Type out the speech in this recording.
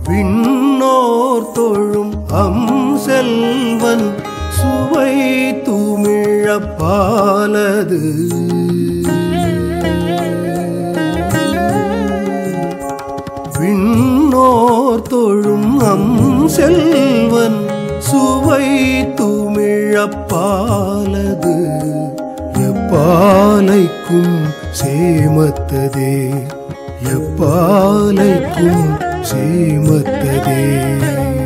விண்ணோர் தொழும் அம் செல்வன் சுவை தூமிழப்பாலது விண்ணோர் தொழும் அம் செல்வன் சுவை தூமிழப்பாலது எப்பாலைக்கும் சேமத்ததே எப்பாலைக்கும் சேமத்ததே